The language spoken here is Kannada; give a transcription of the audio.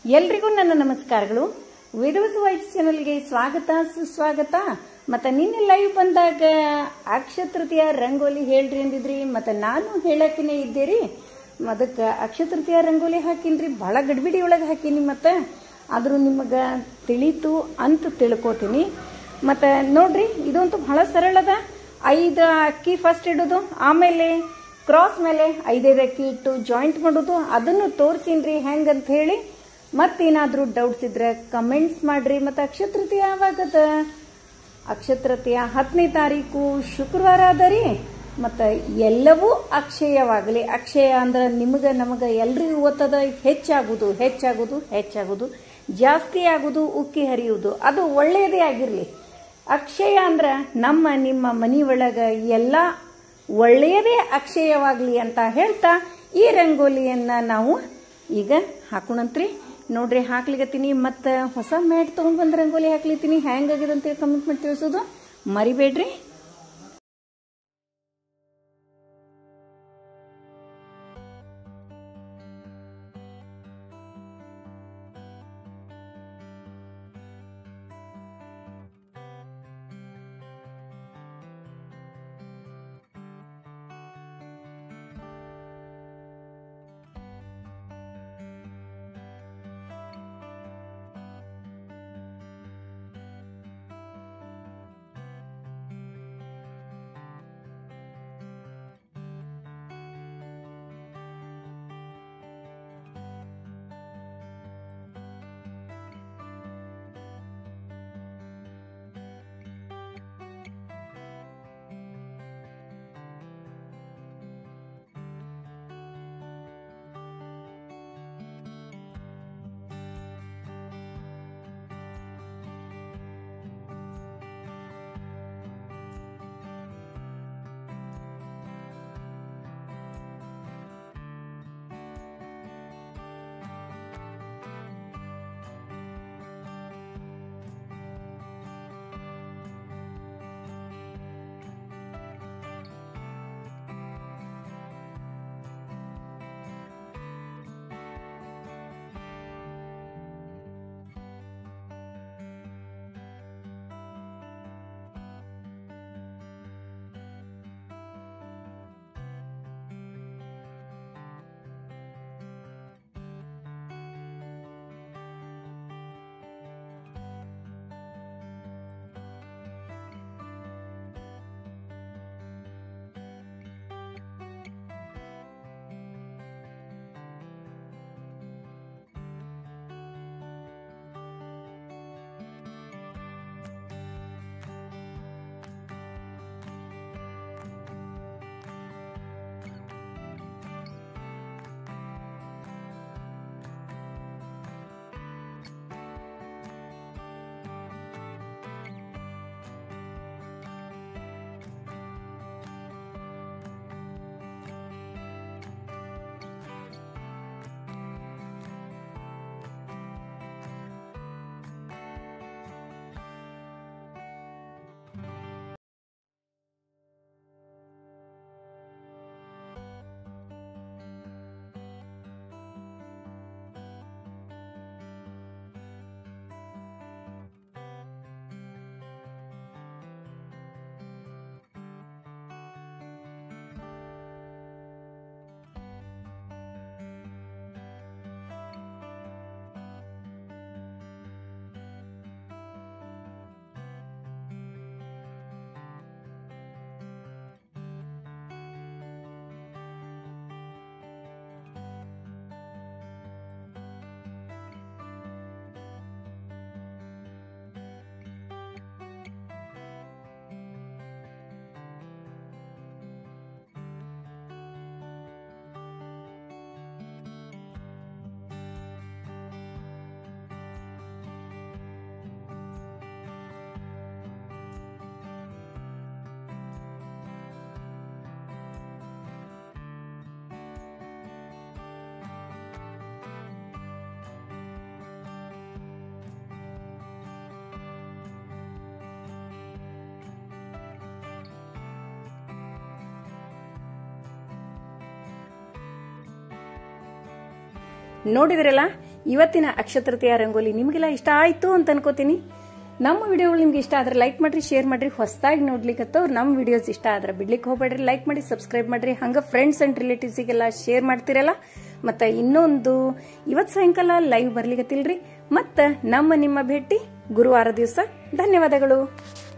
ಎಲ್ರಿಗೂ ನನ್ನ ನಮಸ್ಕಾರಗಳು ವಿಧವಸ್ ವೈಟ್ ಚಾನಲ್ಗೆ ಸ್ವಾಗತ ಸುಸ್ವಾಗತ ಮತ್ತೆ ನಿನ್ನೆ ಲೈವ್ ಬಂದಾಗ ಅಕ್ಷತೃತೀಯ ರಂಗೋಲಿ ಹೇಳ್ರಿ ಅಂದಿದ್ರಿ ಮತ್ತೆ ನಾನು ಹೇಳಕಿನೇ ಇದ್ದೀರಿ ಅದಕ್ಕೆ ಅಕ್ಷತೃತೀಯ ರಂಗೋಲಿ ಹಾಕಿನ್ರಿ ಭಾಳ ಗಡ್ಬಿಡಿ ಒಳಗೆ ಹಾಕೀನಿ ಮತ್ತೆ ಆದರೂ ನಿಮಗೆ ತಿಳಿತು ಅಂತ ತಿಳ್ಕೊತೀನಿ ಮತ್ತೆ ನೋಡ್ರಿ ಇದಂತೂ ಬಹಳ ಸರಳ ಅದ ಐದು ಅಕ್ಕಿ ಫಸ್ಟ್ ಇಡೋದು ಆಮೇಲೆ ಕ್ರಾಸ್ ಮೇಲೆ ಐದೈದು ಅಕ್ಕಿ ಇಟ್ಟು ಜಾಯಿಂಟ್ ಮಾಡೋದು ಅದನ್ನು ತೋರಿಸಿನ್ರಿ ಹೆಂಗಂತ ಹೇಳಿ ಮತ್ತೇನಾದರೂ ಡೌಟ್ಸ್ ಇದ್ರೆ ಕಮೆಂಟ್ಸ್ ಮಾಡ್ರಿ ಮತ್ತು ಅಕ್ಷತೃತೀಯ ಯಾವಾಗದ ಅಕ್ಷತೃತೀಯ ಹತ್ತನೇ ತಾರೀಕು ಶುಕ್ರವಾರ ಅದ ರೀ ಮತ್ತು ಎಲ್ಲವೂ ಅಕ್ಷಯವಾಗಲಿ ಅಕ್ಷಯ ಅಂದ್ರೆ ನಿಮಗೆ ನಮಗೆ ಎಲ್ರಿಗೂ ಗೊತ್ತದ ಹೆಚ್ಚಾಗುದು ಹೆಚ್ಚಾಗುದು ಹೆಚ್ಚಾಗುದು ಜಾಸ್ತಿ ಆಗುದು ಉಕ್ಕಿ ಹರಿಯುವುದು ಅದು ಒಳ್ಳೆಯದೇ ಆಗಿರಲಿ ಅಕ್ಷಯ ಅಂದ್ರೆ ನಮ್ಮ ನಿಮ್ಮ ಮನೆಯೊಳಗೆ ಎಲ್ಲ ಒಳ್ಳೆಯದೇ ಅಕ್ಷಯವಾಗಲಿ ಅಂತ ಹೇಳ್ತಾ ಈ ರಂಗೋಲಿಯನ್ನ ನಾವು ಈಗ ಹಾಕೋಣಂತ್ರಿ ನೋಡ್ರಿ ಹಾಕ್ಲಿಕತ್ತೀನಿ ಮತ್ತು ಹೊಸ ಮ್ಯಾಟ್ ತೊಗೊಂಡ್ಬಂದು ರಂಗೋಲಿ ಹಾಕ್ಲಿತ್ತೀನಿ ಹ್ಯಾಂಗಾಗಿದೆ ಅಂತೇಳಿ ಕಮೆಂಟ್ ಮಾಡಿ ತಿಳಿಸೋದು ಮರಿಬೇಡ್ರಿ ನೋಡಿದ್ರಲ್ಲ ಇವತ್ತಿನ ಅಕ್ಷತೃತೀಯ ರಂಗೋಲಿ ನಿಮಗೆಲ್ಲ ಇಷ್ಟ ಆಯ್ತು ಅಂತ ಅನ್ಕೋತೀನಿ ನಮ್ಮ ವಿಡಿಯೋಗಳು ನಿಮ್ಗೆ ಇಷ್ಟ ಆದ್ರೆ ಲೈಕ್ ಮಾಡ್ರಿ ಶೇರ್ ಮಾಡ್ರಿ ಹೊಸದಾಗಿ ನೋಡ್ಲಿಕ್ಕತ್ತವ್ರು ನಮ್ಮ ವಿಡಿಯೋಸ್ ಇಷ್ಟ ಆದ್ರೆ ಬಿಡ್ಲಿಕ್ಕೆ ಹೋಗ್ಬೇಡ್ರಿ ಲೈಕ್ ಮಾಡಿ ಸಬ್ಸ್ಕ್ರೈಬ್ ಮಾಡ್ರಿ ಹಂಗ ಫ್ರೆಂಡ್ಸ್ ಅಂಡ್ ರಿಲೇಟಿವ್ಸಿಗೆಲ್ಲ ಶೇರ್ ಮಾಡ್ತಿರಲ್ಲ ಮತ್ತೆ ಇನ್ನೊಂದು ಇವತ್ತು ಸಾಯಂಕಾಲ ಲೈವ್ ಬರ್ಲಿಕತ್ತಿಲ್ರಿ ಮತ್ತ ನಮ್ಮ ನಿಮ್ಮ ಭೇಟಿ ಗುರುವಾರ ದಿವಸ ಧನ್ಯವಾದಗಳು